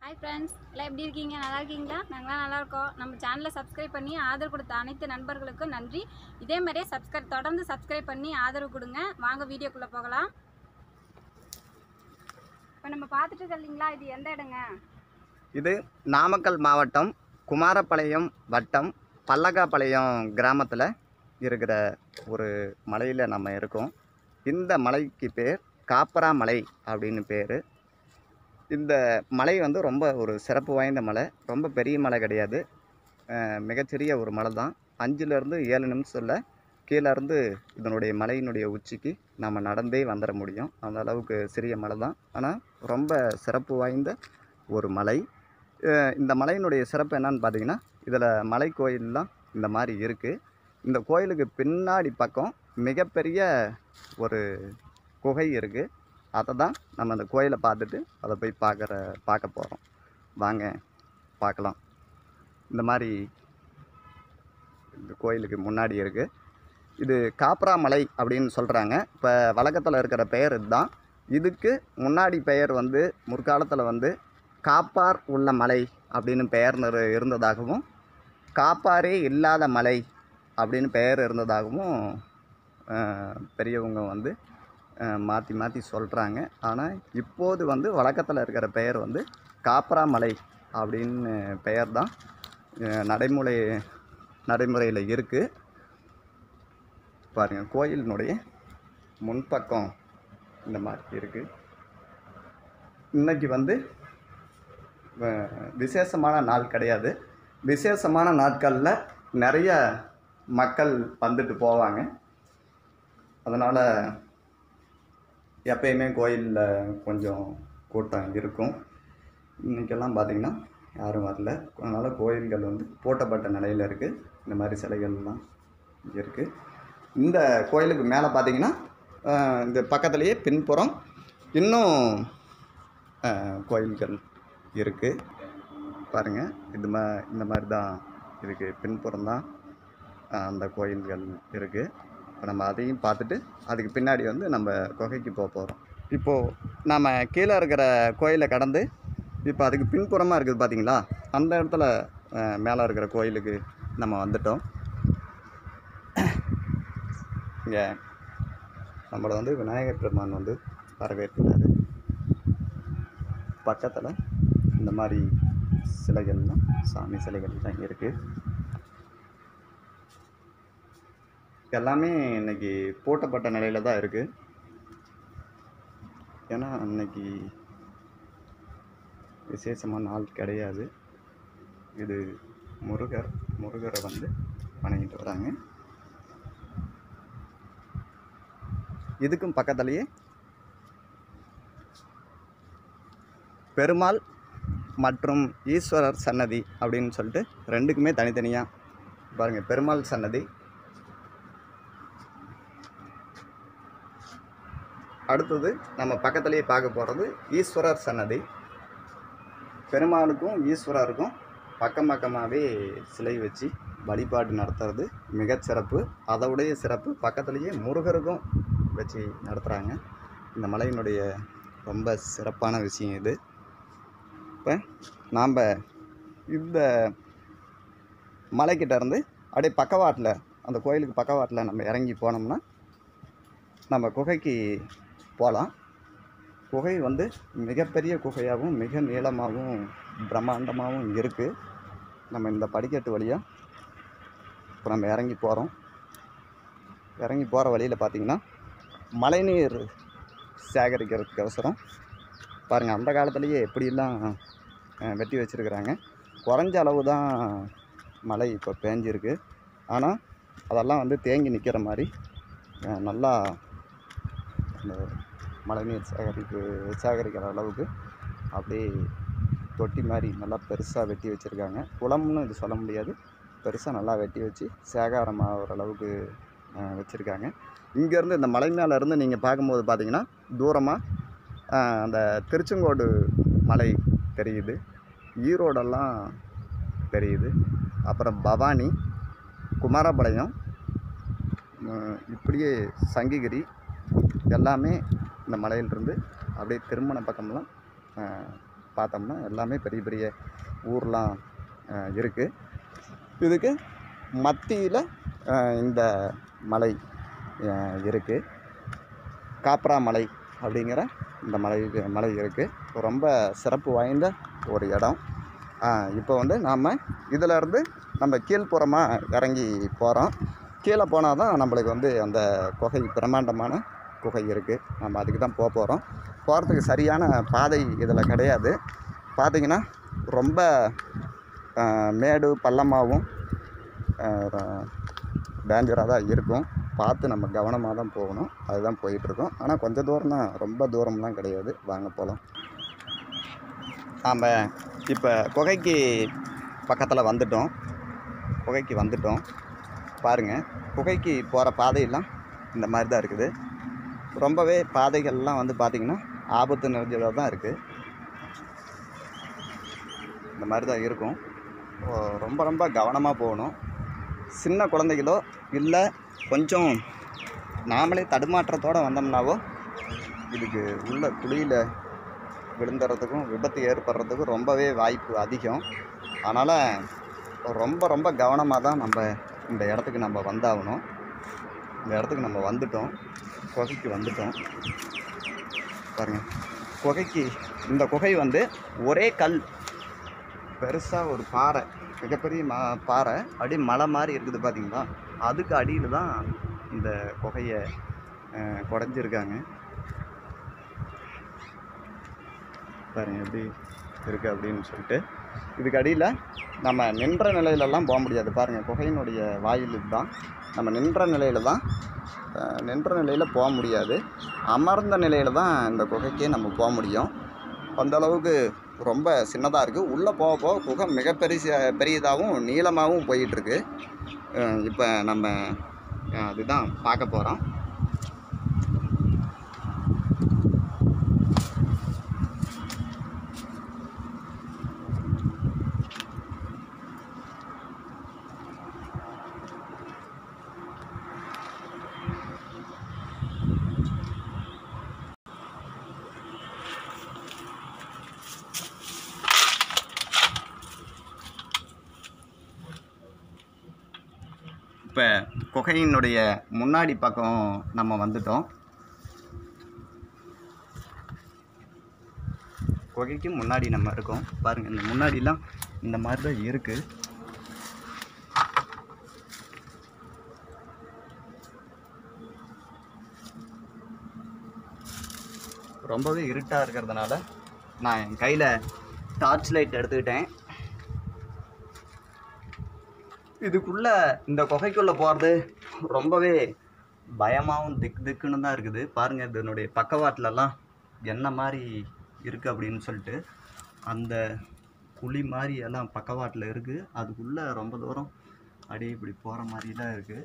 hi friends எல்லாம் எப்படி இருக்கீங்க நல்லா இருக்கீங்களா நாங்களாம் நல்லா இருக்கோம் நம்ம சேனலை சப்ஸ்கிரைப் பண்ணி ஆதரவு கொடுத்த அனைத்து நண்பர்களுக்கும் நன்றி இதே மாதிரியே சப்ஸ்கிரைப் தொடர்ந்து சப்ஸ்கிரைப் பண்ணி ஆதரவு கொடுங்க வாங்க வீடியோக்குள்ளே போகலாம் இப்போ நம்ம பார்த்துட்டு இருக்கோம் இல்லைங்களா இது எந்த இடங்க இது நாமக்கல் மாவட்டம் குமாரபாளையம் வட்டம் பல்லக்காபாளையம் கிராமத்தில் இருக்கிற ஒரு மலையில் நம்ம இருக்கோம் இந்த மலைக்கு பேர் காப்பரா மலை அப்படின்னு பேர் இந்த மலை வந்து ரொம்ப ஒரு சிறப்பு வாய்ந்த மலை ரொம்ப பெரிய மலை கிடையாது அஹ் மிகச்சிறிய ஒரு மலை தான் அஞ்சுலேருந்து ஏழு நிமிஷத்தில் கீழேருந்து இதனுடைய மலையினுடைய உச்சிக்கு நம்ம நடந்தே வந்துட முடியும் அந்த அளவுக்கு சிறிய மலை தான் ஆனால் ரொம்ப சிறப்பு வாய்ந்த ஒரு மலை அஹ் இந்த மலையினுடைய சிறப்பு என்னன்னு பார்த்தீங்கன்னா இதில் மலை கோயிலெலாம் இந்த மாதிரி இருக்குது இந்த கோயிலுக்கு பின்னாடி பக்கம் மிகப்பெரிய ஒரு குகை இருக்குது அதை தான் நம்ம அந்த கோயிலை பார்த்துட்டு அதை போய் பார்க்குற பார்க்க போகிறோம் வாங்க பார்க்கலாம் இந்த மாதிரி இந்த கோயிலுக்கு முன்னாடி இருக்குது இது காப்ரா மலை அப்படின்னு சொல்கிறாங்க இப்போ வழக்கத்தில் இருக்கிற பெயர் இதுதான் இதுக்கு முன்னாடி பெயர் வந்து முற்காலத்தில் வந்து காப்பார் உள்ள மலை அப்படின்னு பெயர் நிறு- இருந்ததாகவும் காப்பாரே இல்லாத மலை அப்படின்னு பெயர் இருந்ததாகவும் அஹ், பெரியவங்க வந்து மாற்றி மாற்றி சொல்கிறாங்க ஆனால் இப்போது வந்து வழக்கத்தில் இருக்கிற பெயர் வந்து காப்ரா மலை அப்படின்னு பெயர் தான் அஹ், நடைமுறை நடைமுறையில் இருக்குது பாருங்கள் கோயிலினுடைய முன்பக்கம் இந்த மாதிரி இருக்குது இன்னைக்கு வந்து அஹ், விசேஷமான நாள் கிடையாது விசேஷமான நாட்களில் நிறைய மக்கள் வந்துட்டு போவாங்க அதனால் எப்பயுமே கோயிலில் கொஞ்சம் கூட்டம் இருக்கும் இன்றைக்கெல்லாம் பார்த்திங்கன்னா யாரும் வரல அதனால் கோயில்கள் வந்து பூட்டப்பட்ட நிலையில் இருக்குது இந்த மாதிரி சிலைகள்லாம் இருக்குது இந்த கோயிலுக்கு மேலே பார்த்தீங்கன்னா அஹ், இந்த பக்கத்துலேயே பின்புறம் இன்னும் அஹ், கோயில்கள் இருக்குது பாருங்கள் இது மா இந்த மாதிரி தான் இருக்குது பின்புறம் தான் அஹ், அந்த கோயில்கள் இருக்குது இப்போ நம்ம அதையும் பார்த்துட்டு அதுக்கு பின்னாடி வந்து நம்ம குகைக்கு போக போகிறோம் இப்போது நம்ம கீழே இருக்கிற கோயிலை கடந்து இப்போ அதுக்கு பின்புறமாக இருக்குது பார்த்தீங்களா அந்த இடத்துல அஹ், மேலே இருக்கிற கோயிலுக்கு நம்ம வந்துட்டோம் இங்கே நம்மளை வந்து விநாயகர் பெருமான் வந்து வரவேற்கிறாரு பக்கத்தில் இந்த மாதிரி சிலைகள்லாம் சாமி சிலைகள் தான் இருக்குது எல்லாமே இன்னைக்கு பூட்டப்பட்ட நிலையில் தான் இருக்குது ஏன்னா இன்னைக்கு விசேஷமான நாள் கிடையாது இது முருகர் முருகரை வந்து வணங்கிட்டு வராங்க இதுக்கும் பக்கத்துலேயே பெருமாள் மற்றும் ஈஸ்வரர் சன்னதி அப்படின்னு சொல்லிட்டு ரெண்டுக்குமே தனித்தனியாக பாருங்கள் பெருமாள் சன்னதி அடுத்தது நம்ம பக்கத்துலேயே பார்க்க போகிறது ஈஸ்வரர் சன்னதி பெருமாளுக்கும் ஈஸ்வரருக்கும் பக்கம் பக்கமாகவே சிலை வச்சு வழிபாடு நடத்துறது மிகச்சிறப்பு அதோடைய சிறப்பு பக்கத்துலேயே முருகருக்கும் வச்சு நடத்துகிறாங்க இந்த மலையினுடைய ரொம்ப சிறப்பான விஷயம் இது இப்போ நாம் இந்த மலைக்கிட்ட இருந்து அப்படியே பக்கவாட்டில் அந்த கோயிலுக்கு பக்கவாட்டில் நம்ம இறங்கி போனோம்னா நம்ம குகைக்கு போகலாம் குகை வந்து மிகப்பெரிய குகையாகவும் மிக நீளமாகவும் பிரம்மாண்டமாகவும் இருக்குது நம்ம இந்த படிக்கட்டு வழியாக இப்போ நம்ம இறங்கி போகிறோம் இறங்கி போகிற வழியில் பார்த்திங்கன்னா மழைநீர் சேகரிக்கிறதுக்கோசரம் பாருங்கள் அந்த காலத்துலேயே எப்படிலாம் அஹ், வெட்டி வச்சுருக்குறாங்க குறைஞ்ச அளவு தான் மழை இப்போ பேஞ்சிருக்கு ஆனால் அதெல்லாம் வந்து தேங்கி நிற்கிற மாதிரி அஹ், நல்லா அந்த மழைநீர் சேகரிப்பு சேகரிக்கிற அளவுக்கு அப்படியே தொட்டி மாதிரி நல்லா பெருசாக வெட்டி வச்சுருக்காங்க குளம்னு இது சொல்ல முடியாது பெருசாக நல்லா வெட்டி வச்சு சேகாரமாகிற அளவுக்கு வச்சுருக்காங்க இங்கேருந்து இந்த மலை மேலே இருந்து நீங்கள் பார்க்கும்போது பார்த்தீங்கன்னா தூரமாக அந்த திருச்செங்கோடு மலை தெரியுது ஈரோடெல்லாம் தெரியுது அப்புறம் பவானி குமாரபாளையம் உம், இப்படியே சங்கிகிரி எல்லாமே இந்த மலையிலிருந்து அப்படியே திருமண பக்கம்லாம் அஹ், பார்த்தோம்னா எல்லாமே பெரிய பெரிய ஊர்லாம் இருக்குது இதுக்கு மத்தியில் இந்த மலை இருக்குது காப்ரா மலை அப்படிங்கிற இந்த மலை மலை இருக்குது ரொம்ப சிறப்பு வாய்ந்த ஒரு இடம் இப்போ வந்து நாம் இதிலேருந்து நம்ம கீழ்ப்புறமாக இறங்கி போகிறோம் கீழே போனால் தான் நம்மளுக்கு வந்து அந்த குகை பிரம்மாண்டமான குகை இருக்குது நம்ம அதுக்கு தான் போக போகிறோம் போகிறதுக்கு சரியான பாதை இதில் கிடையாது பார்த்திங்கன்னா ரொம்ப ஆஹ், மேடு பள்ளமாகவும் டேஞ்சராக தான் இருக்கும் பார்த்து நம்ம கவனமாக தான் போகணும் அதுதான் போயிட்டுருக்கோம் ஆனால் கொஞ்சம் தூரம் தான் ரொம்ப தூரம்லாம் கிடையாது வாங்க போகலாம் நாம் இப்போ குகைக்கு பக்கத்தில் வந்துட்டோம் குகைக்கு வந்துட்டோம் பாருங்கள் குகைக்கு போகிற பாதையெல்லாம் இந்த மாதிரி தான் இருக்குது ரொம்பவே பாதைகள்லாம் வந்து பார்த்திங்கன்னா ஆபத்து நிறைஞ்சதாக தான் இருக்குது இந்த மாதிரி தான் இருக்கும் ஓ, ரொம்ப ரொம்ப கவனமாக போகணும் சின்ன குழந்தைகளோ இல்லை கொஞ்சம் நாமளே தடுமாற்றத்தோடு வந்தோம்னாவோ இதுக்கு உள்ள குழியில் விழுந்துறதுக்கும் விபத்து ஏற்படுறதுக்கும் ரொம்பவே வாய்ப்பு அதிகம் அதனால் ரொம்ப ரொம்ப கவனமாக தான் நம்ம இந்த இடத்துக்கு நம்ம வந்தாகணும் இந்த இடத்துக்கு நம்ம வந்துட்டோம் குகைக்கு வந்துட்டோம் பாருங்கள் குகைக்கு இந்த குகை வந்து ஒரே கல் பெருசாக ஒரு பாறை மிகப்பெரிய மா பாறை அப்படியே மலை மாதிரி இருக்குது பார்த்தீங்களா அதுக்கு அடியில் தான் இந்த குகையை அஹ், குடைஞ்சிருக்காங்க பாருங்க எப்படி இருக்குது அப்படின்னு சொல்லிட்டு இதுக்கு அடியில் நம்ம நின்ற நிலையிலலாம் போக முடியாது பாருங்கள் குகையினுடைய வாயில் இதுதான் நம்ம நின்ற நிலையில் தான் அஹ், நின்ற நிலையில் போக முடியாது அமர்ந்த நிலையில் தான் இந்த குகைக்கே நம்ம போக முடியும் அந்த அளவுக்கு ரொம்ப சின்னதாக இருக்குது உள்ளே போக போக குகை மிகப்பெரிய பெரியதாகவும் நீளமாகவும் போயிட்டுருக்கு இப்போ நம்ம அஹ், அதுதான் பார்க்க போகிறோம் இப்போ குகையினுடைய முன்னாடி பக்கம் நம்ம வந்துட்டோம் குகைக்கு முன்னாடி நம்ம இருக்கோம் பாருங்கள் இந்த முன்னாடிலாம் இந்த மாதிரி தான் இருக்குது ரொம்பவே இருட்டாக இருக்கிறதுனால நான் என் கையில் டார்ச் லைட் எடுத்துக்கிட்டேன் இதுக்குள்ள இந்த குகைக்குள்ள போகிறது ரொம்பவே பயமாகவும் திக் திக்குன்னு தான் இருக்குது பாருங்க இதனுடைய பக்கவாட்டிலலாம் என்ன மாதிரி இருக்குது அப்படின்னு சொல்லிட்டு அந்த குழி மாதிரி எல்லாம் பக்கவாட்டில் இருக்குது அதுக்குள்ளே ரொம்ப தூரம் அப்படியே இப்படி போகிற மாதிரிலாம் இருக்குது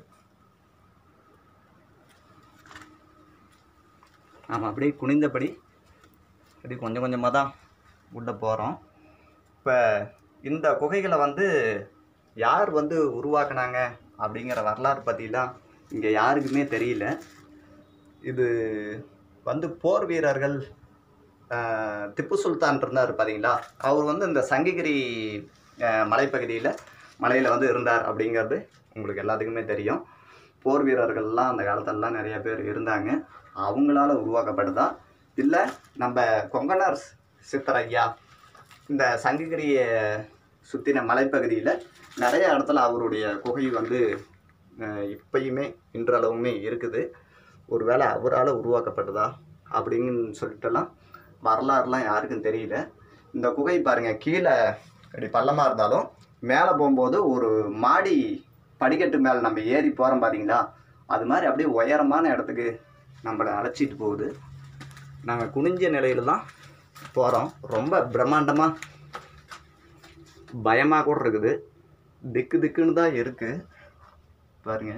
நாம் அப்படியே குனிந்தபடி அப்படியே கொஞ்சம் கொஞ்சமாக தான் உள்ளே போகிறோம் இப்போ இந்த குகைகளை வந்து யார் வந்து உருவாக்குனாங்க அப்படிங்கிற வரலாறு பற்றிலாம் இங்கே யாருக்குமே தெரியல இது வந்து போர் வீரர்கள் ஆஹ், திப்பு சுல்தான் இருந்தார் பார்த்தீங்களா அவர் வந்து இந்த சங்ககிரி ஆஹ், மலைப்பகுதியில் மலையில் வந்து இருந்தார் அப்படிங்கிறது உங்களுக்கு எல்லாத்துக்குமே தெரியும் போர் வீரர்கள்லாம் அந்த காலத்துலலாம் நிறைய பேர் இருந்தாங்க அவங்களால உருவாக்கப்பட்டதா இல்லை நம்ம கொங்கணர் சித்தரையா இந்த சங்ககிரியை சுற்றின மலைப்பகுதியில் நிறைய இடத்துல அவருடைய குகை வந்து அஹ், இப்பயுமே இன்றளவுமே இருக்குது ஒருவேளை அவரால் உருவாக்கப்பட்டதா அப்படின்னு சொல்லிட்டுலாம் வரலாறுலாம் யாருக்கும் தெரியல இந்த குகை பாருங்கள் கீழே அப்படி பள்ளமாக இருந்தாலும் மேலே போகும்போது ஒரு மாடி படிக்கட்டு மேலே நம்ம ஏறி போகிறோம் பார்த்தீங்களா அது மாதிரி அப்படியே உயரமான இடத்துக்கு நம்மளை அழைச்சிட்டு போகுது நாங்கள் குனிஞ்ச நிலையில தான் போகிறோம் ரொம்ப பிரம்மாண்டமாக பயமாக கூட இருக்குது திக்கு திக்குன்னு தான் இருக்குது பாருங்க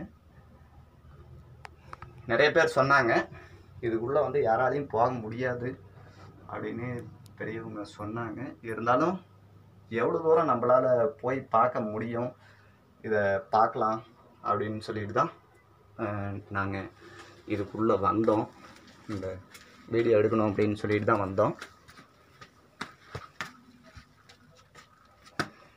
நிறைய பேர் சொன்னாங்க இதுக்குள்ளே வந்து யாராலையும் போக முடியாது அப்படின்னு பெரியவங்க சொன்னாங்க இருந்தாலும் எவ்வளோ தூரம் நம்மளால் போய் பார்க்க முடியும் இதை பார்க்கலாம் அப்படின்னு சொல்லிட்டு தான் நாங்கள் இதுக்குள்ளே வந்தோம் இந்த வீடியோ எடுக்கணும் அப்படின்னு சொல்லிட்டு தான் வந்தோம்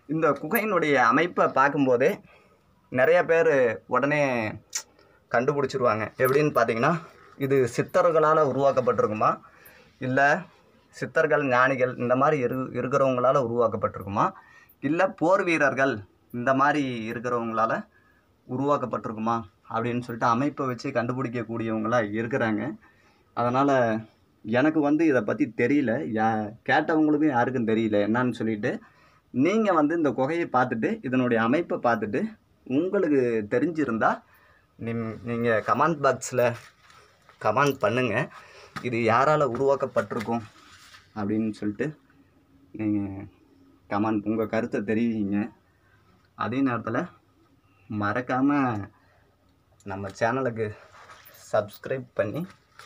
இந்த குகையினுடைய அமைப்பை பார்க்கும்போதே நிறைய பேர் உடனே கண்டுபிடிச்சிருவாங்க எப்படின்னு பார்த்தீங்கன்னா இது சித்தர்களால் உருவாக்கப்பட்டிருக்குமா இல்லை சித்தர்கள் ஞானிகள் இந்த மாதிரி இரு இருக்கிறவங்களால உருவாக்கப்பட்டிருக்குமா இல்லை போர் வீரர்கள் இந்த மாதிரி இருக்கிறவங்களால உருவாக்கப்பட்டிருக்குமா அப்படின்னு சொல்லிட்டு அமைப்பை வச்சு கண்டுபிடிக்கக்கூடியவங்களா இருக்கிறாங்க அதனால் எனக்கு வந்து இதை பற்றி தெரியல யா கேட்டவங்களுக்கும் யாருக்கும் தெரியல என்னன்னு சொல்லிட்டு நீங்கள் வந்து இந்த குகையை பார்த்துட்டு இதனுடைய அமைப்பை பார்த்துட்டு உங்களுக்கு தெரிஞ்சிருந்தா நிம் நீங்கள் கமெண்ட் பாக்ஸில் கமெண்ட் பண்ணுங்கள் இது யாரால் உருவாக்கப்பட்டிருக்கும் அப்படின்னு சொல்லிட்டு நீங்கள் கமெண்ட் உங்கள் கருத்தை தெரிவிங்க அதே நேரத்தில் மறக்காமல் நம்ம சேனலுக்கு சப்ஸ்கிரைப் பண்ணி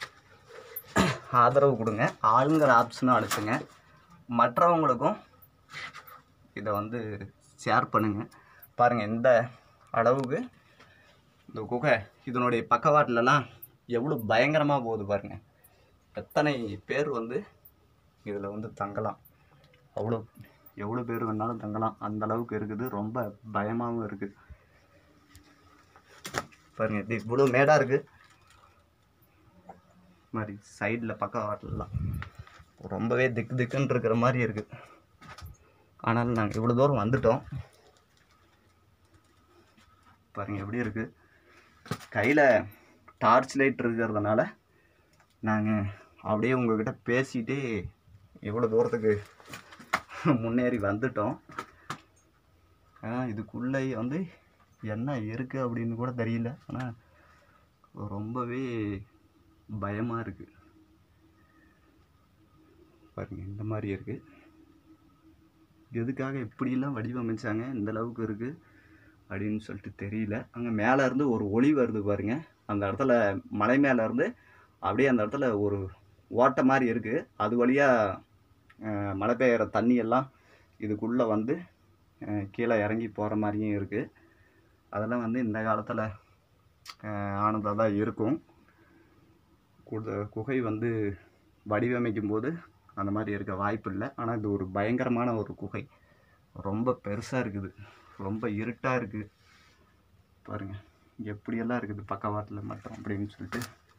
ஆதரவு கொடுங்க ஆளுங்கிற ஆப்ஷனும் அழுத்துங்க மற்றவங்களுக்கும் இதை வந்து ஷேர் பண்ணுங்கள் பாருங்கள் இந்த அளவுக்கு இந்த குகை இதனுடைய பக்கவாட்டிலலாம் எவ்வளோ பயங்கரமாக போகுது பாருங்கள் எத்தனை பேர் வந்து இதில் வந்து தங்கலாம் அவ்வளோ எவ்வளோ பேர் வேணாலும் தங்கலாம் அந்த அளவுக்கு இருக்குது ரொம்ப பயமாகவும் இருக்குது பாருங்க இது இவ்வளோ மேடாக இருக்குது மாதிரி சைடில் பக்கவாட்டிலலாம் ரொம்பவே திக்கு திக்குன்னு இருக்கிற மாதிரி இருக்குது ஆனாலும் நாங்கள் இவ்வளோ தூரம் வந்துட்டோம் பாருங்க எப்படி இருக்குது கையில் டார்ச் லைட் இருக்கிறதுனால நாங்கள் அப்படியே உங்ககிட்ட பேசிகிட்டே இவ்வளோ தூரத்துக்கு முன்னேறி வந்துட்டோம் ஆனால் இதுக்குள்ளே வந்து என்ன இருக்குது அப்படின்னு கூட தெரியல ஆனால் ரொம்பவே பயமாக இருக்குது பாருங்க இந்த மாதிரி இருக்குது எதுக்காக இப்படிலாம் வடிவமைச்சாங்க இந்த அளவுக்கு இருக்குது அப்படின்னு சொல்லிட்டு தெரியல அங்கே மேலே இருந்து ஒரு ஒளி வருது பாருங்க அந்த இடத்துல மலை மேலே இருந்து அப்படியே அந்த இடத்துல ஒரு ஓட்டை மாதிரி இருக்குது அது வழியாக மழை பெய்கிற தண்ணி எல்லாம் இதுக்குள்ளே வந்து அஹ், கீழே இறங்கி போகிற மாதிரியும் இருக்குது அதெல்லாம் வந்து இந்த காலத்தில் ஆனதாக தான் இருக்கும் கூடுத- குகை வந்து வடிவமைக்கும் போது அந்த மாதிரி இருக்க வாய்ப்பு இல்லை ஆனால் இது ஒரு பயங்கரமான ஒரு குகை ரொம்ப பெருசாக இருக்குது ரொம்ப இருட்டாக இருக்குது பாருங்கள் எப்படியெல்லாம் இருக்குது பக்கவாட்டில் மட்டும் அப்படின்னு சொல்லிட்டு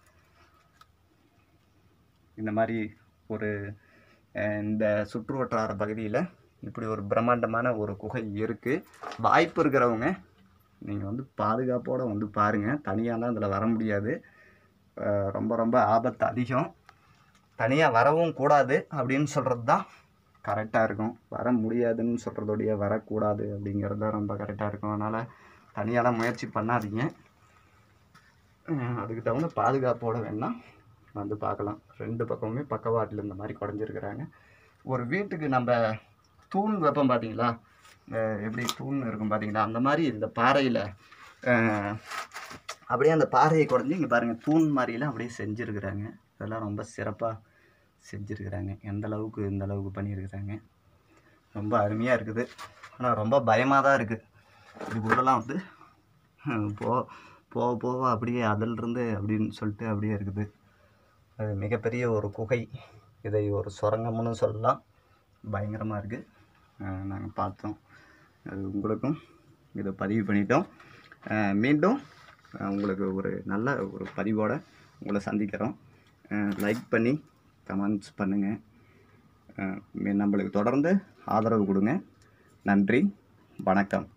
இந்த மாதிரி ஒரு அஹ், இந்த சுற்று வட்டார பகுதியில் இப்படி ஒரு பிரம்மாண்டமான ஒரு குகை இருக்குது வாய்ப்பு இருக்கிறவங்க நீங்கள் வந்து பாதுகாப்போடு வந்து பாருங்கள் தனியாலாம் இதில் வர முடியாது அஹ், ரொம்ப ரொம்ப ஆபத்து அதிகம் தனியாக வரவும் கூடாது அப்படின்னு சொல்கிறது தான் கரெக்டாக இருக்கும் வர முடியாதுன்னு சொல்கிறதோடைய வரக்கூடாது அப்படிங்கிறது தான் ரொம்ப கரெக்டாக இருக்கும் அதனால் தனியாலாம் முயற்சி பண்ணாதீங்க அஹ், அதுக்கு தகுந்த பாதுகாப்போடு வேணால் வந்து பார்க்கலாம் ரெண்டு பக்கமுமே பக்கவாட்டில் இந்த மாதிரி குடஞ்சிருக்கிறாங்க ஒரு வீட்டுக்கு நம்ம தூண் வைப்போம் பார்த்தீங்களா அஹ் எப்படி தூண் இருக்கும் பார்த்தீங்களா அந்த மாதிரி இந்த பாறையில் அப்படியே அந்த பாறையை குடஞ்சி இங்கே பாருங்கள் தூண் மாதிரிலாம் அப்படியே செஞ்சுருக்குறாங்க இதெல்லாம் ரொம்ப சிறப்பாக செஞ்சுருக்குறாங்க எந்த அளவுக்கு இந்த அளவுக்கு பண்ணியிருக்கிறாங்க ரொம்ப அருமையாக இருக்குது ஆனால் ரொம்ப பயமாக தான் இருக்குது இதுக்குள்ளெல்லாம் வந்து அஹ், போ போக போக அப்படியே அதிலிருந்து அப்படின்னு சொல்லிட்டு அப்படியே இருக்குது அது மிகப்பெரிய ஒரு குகை இதை ஒரு சுரங்கம்னு சொல்லலாம் பயங்கரமாக இருக்குது நாங்கள் பார்த்தோம் அது உங்களுக்கும் இதை பதிவு பண்ணிட்டோம் அஹ், மீண்டும் அஹ், உங்களுக்கு ஒரு நல்ல ஒரு பதிவோட உங்களை சந்திக்கிறோம் லைக் பண்ணி கமெண்ட்ஸ் பண்ணுங்கள் நம்மளுக்கு தொடர்ந்து ஆதரவு கொடுங்க நன்றி வணக்கம்